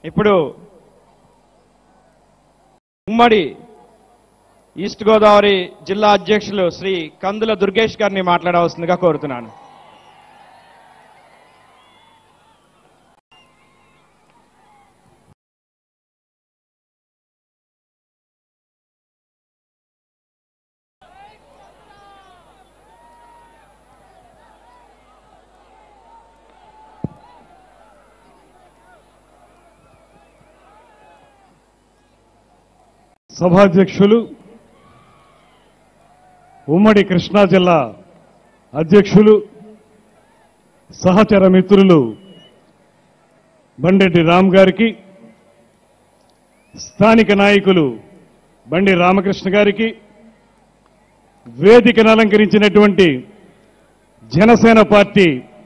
ఇప్పుడు ఉమ్మడి ఈస్ట్ గోదావరి జిల్లా అధ్యక్షులు శ్రీ కందుల దుర్గేష్ గారిని మాట్లాడవలసిందిగా కోరుతున్నాను సభాధ్యక్షులు ఉమ్మడి కృష్ణా జిల్లా అధ్యక్షులు సహచర మిత్రులు బండెడ్డి రామ్ గారికి స్థానిక నాయకులు బండి రామకృష్ణ గారికి వేదికను అలంకరించినటువంటి జనసేన పార్టీ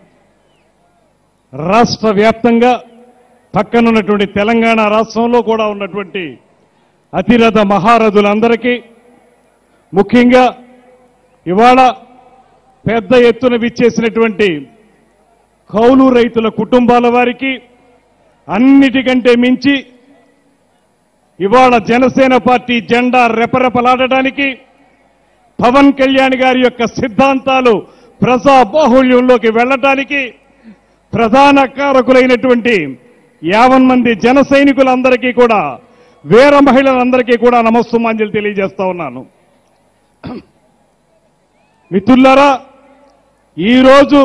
రాష్ట్ర వ్యాప్తంగా పక్కనున్నటువంటి తెలంగాణ రాష్ట్రంలో కూడా ఉన్నటువంటి అతిరథ మహారథులందరికీ ముఖ్యంగా ఇవాళ పెద్ద ఎత్తున విచ్చేసినటువంటి కౌలు రైతుల కుటుంబాల వారికి అన్నిటికంటే మించి ఇవాళ జనసేన పార్టీ జెండా రెపరెపలాడడానికి పవన్ కళ్యాణ్ గారి యొక్క సిద్ధాంతాలు ప్రజా బాహుళ్యంలోకి వెళ్ళటానికి ప్రధాన కారకులైనటువంటి యావన్ మంది జన సైనికులందరికీ కూడా వీర మహిళలందరికీ కూడా నమస్సుమాంజలి తెలియజేస్తా ఉన్నాను మిత్రులారా ఈరోజు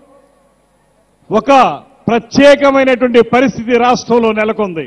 ఒక ప్రత్యేకమైనటువంటి పరిస్థితి రాష్ట్రంలో నెలకొంది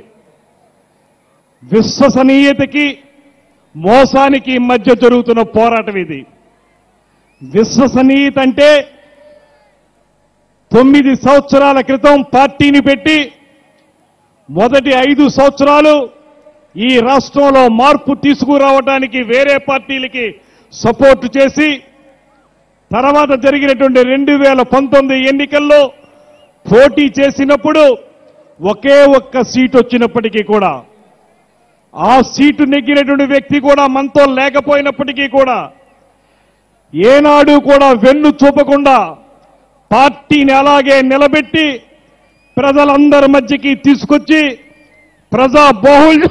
విశ్వసనీయతకి మోసానికి మధ్య జరుగుతున్న పోరాటం ఇది విశ్వసనీయత అంటే తొమ్మిది సంవత్సరాల క్రితం పార్టీని పెట్టి మొదటి ఐదు సంవత్సరాలు ఈ రాష్ట్రంలో మార్పు తీసుకురావడానికి వేరే పార్టీలకి సపోర్ట్ చేసి తర్వాత జరిగినటువంటి రెండు వేల పంతొమ్మిది ఎన్నికల్లో పోటీ చేసినప్పుడు ఒకే ఒక్క సీట్ వచ్చినప్పటికీ కూడా ఆ సీటు నెగ్గినటువంటి వ్యక్తి కూడా మనతో లేకపోయినప్పటికీ కూడా ఏనాడు కూడా వెన్ను చూపకుండా పార్టీని అలాగే నిలబెట్టి ప్రజలందరి మధ్యకి తీసుకొచ్చి ప్రజా బాహుళ్య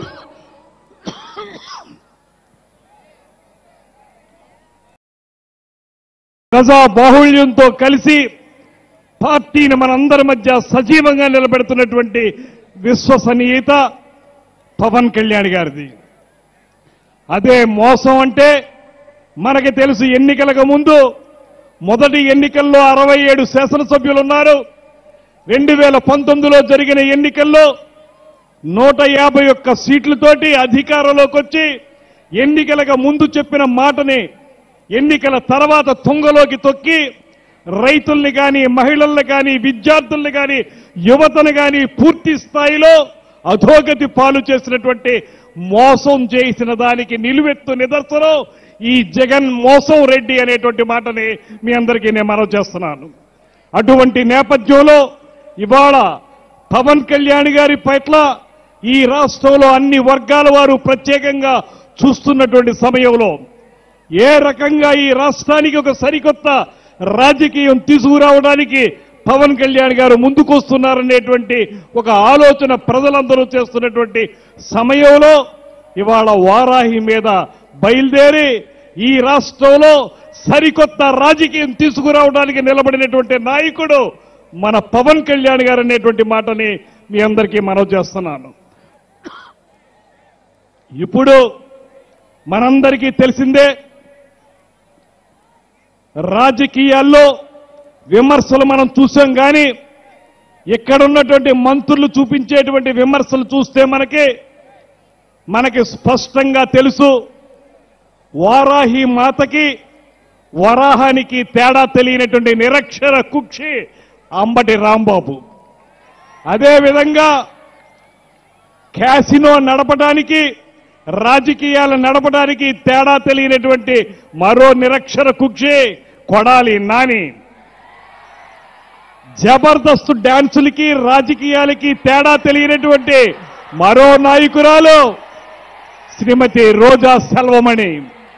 ప్రజా బాహుళ్యంతో కలిసి పార్టీని మనందరి మధ్య సజీవంగా నిలబెడుతున్నటువంటి విశ్వసనీయత పవన్ కళ్యాణ్ గారిది అదే మోసం అంటే మనకి తెలుసు ఎన్నికలకు ముందు మొదటి ఎన్నికల్లో అరవై ఏడు శాసనసభ్యులు ఉన్నారు రెండు వేల పంతొమ్మిదిలో జరిగిన ఎన్నికల్లో నూట యాభై ఒక్క సీట్లతోటి అధికారంలోకి వచ్చి ఎన్నికలకు ముందు చెప్పిన మాటని ఎన్నికల తర్వాత తుంగలోకి తొక్కి రైతుల్ని కానీ మహిళల్ని కానీ విద్యార్థుల్ని కానీ యువతను కానీ పూర్తి స్థాయిలో అధోగతి పాలు చేసినటువంటి మోసం చేసిన దానికి నిలువెత్తు నిదర్శనం ఈ జగన్ మోసం రెడ్డి అనేటువంటి మాటని మీ అందరికీ నేను మనవి చేస్తున్నాను అటువంటి నేపథ్యంలో ఇవాళ పవన్ కళ్యాణ్ గారి పట్ల ఈ రాష్ట్రంలో అన్ని వర్గాల వారు ప్రత్యేకంగా చూస్తున్నటువంటి సమయంలో ఏ రకంగా ఈ రాష్ట్రానికి ఒక సరికొత్త రాజకీయం తీసుకురావడానికి పవన్ కళ్యాణ్ గారు ముందుకొస్తున్నారనేటువంటి ఒక ఆలోచన ప్రజలందరూ చేస్తున్నటువంటి సమయంలో ఇవాళ వారాహి మీద బయలుదేరి ఈ రాష్ట్రంలో సరికొత్త రాజకీయం తీసుకురావడానికి నిలబడినటువంటి నాయకుడు మన పవన్ కళ్యాణ్ గారు అనేటువంటి మాటని మీ అందరికీ మనవి చేస్తున్నాను ఇప్పుడు మనందరికీ తెలిసిందే రాజకీయాల్లో విమర్శలు మనం చూసాం కానీ ఇక్కడ ఉన్నటువంటి మంత్రులు చూపించేటువంటి విమర్శలు చూస్తే మనకి మనకి స్పష్టంగా తెలుసు వారాహి మాతకి వరాహానికి తేడా తెలియనటువంటి నిరక్షర కుక్షి అంబటి రాంబాబు అదేవిధంగా క్యాసినో నడపడానికి రాజకీయాలు నడపడానికి తేడా తెలియనటువంటి మరో నిరక్షర కుక్షి కొడాలి నాని జబర్దస్త్ డాన్సులకి రాజకీయాలకి తేడా తెలియనటువంటి మరో నాయకురాలు శ్రీమతి రోజా సెల్వమణి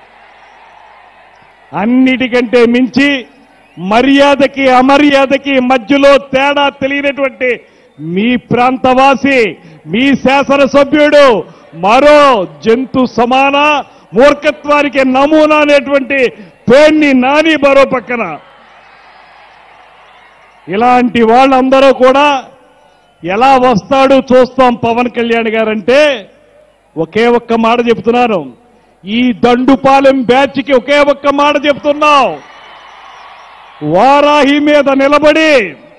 అన్నిటికంటే మించి మర్యాదకి అమర్యాదకి మధ్యలో తేడా తెలియనటువంటి మీ ప్రాంతవాసి మీ శాసనసభ్యుడు మరో జంతు సమాన మూర్ఖత్వానికి నమూనా అనేటువంటి పేర్ని నాని మరో పక్కన ఇలాంటి వాళ్ళందరూ కూడా ఎలా వస్తాడు చూస్తాం పవన్ కళ్యాణ్ గారంటే ఒకే ఒక్క మాట చెప్తున్నాను ఈ దండుపాలెం బ్యాచ్కి ఒకే ఒక్క మాట చెప్తున్నాం వారాహి మీద నిలబడి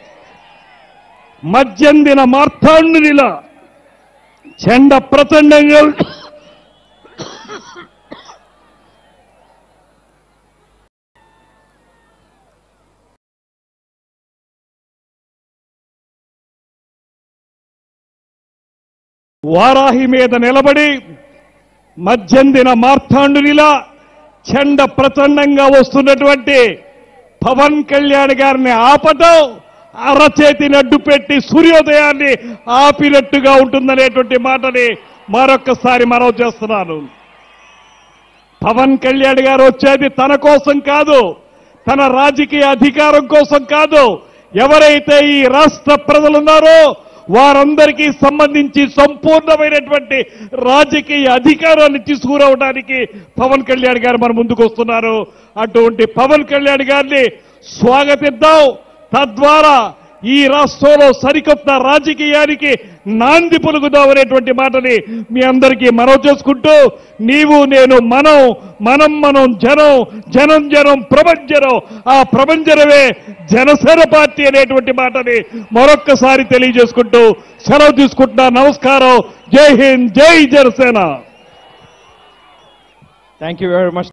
మధ్యందిన మార్తాండునిలా చెండ ప్రచండంగా వారాహి మీద నిలబడి మధ్యందిన మార్తాండునిలా చెండ ప్రచండంగా వస్తున్నటువంటి పవన్ కళ్యాణ్ గారిని ఆపటం అరచేతిని అడ్డు పెట్టి సూర్యోదయాన్ని ఆపినట్టుగా ఉంటుందనేటువంటి మాటని మరొక్కసారి మనవి చేస్తున్నాను పవన్ కళ్యాణ్ గారు వచ్చేది తన కోసం కాదు తన రాజకీయ అధికారం కోసం కాదు ఎవరైతే ఈ రాష్ట్ర ప్రజలున్నారో వారందరికీ సంబంధించి సంపూర్ణమైనటువంటి రాజకీయ అధికారాన్ని తీసుకురావడానికి పవన్ కళ్యాణ్ గారు మన ముందుకు వస్తున్నారు అటువంటి పవన్ కళ్యాణ్ గారిని స్వాగతిద్దాం తద్వారా ఈ రాష్ట్రంలో సరికొత్త రాజకీయానికి నాంది పలుకుదాం అనేటువంటి మాటని మీ అందరికీ మనవి చేసుకుంటూ నీవు నేను మనం మనం మనం జనం జనం జనం ప్రపంచనం ఆ ప్రపంచనమే జనసేన పార్టీ అనేటువంటి మాటని మరొక్కసారి తెలియజేసుకుంటూ సెలవు తీసుకుంటున్నా నమస్కారం జై హింద్ జై Janasena thank you very much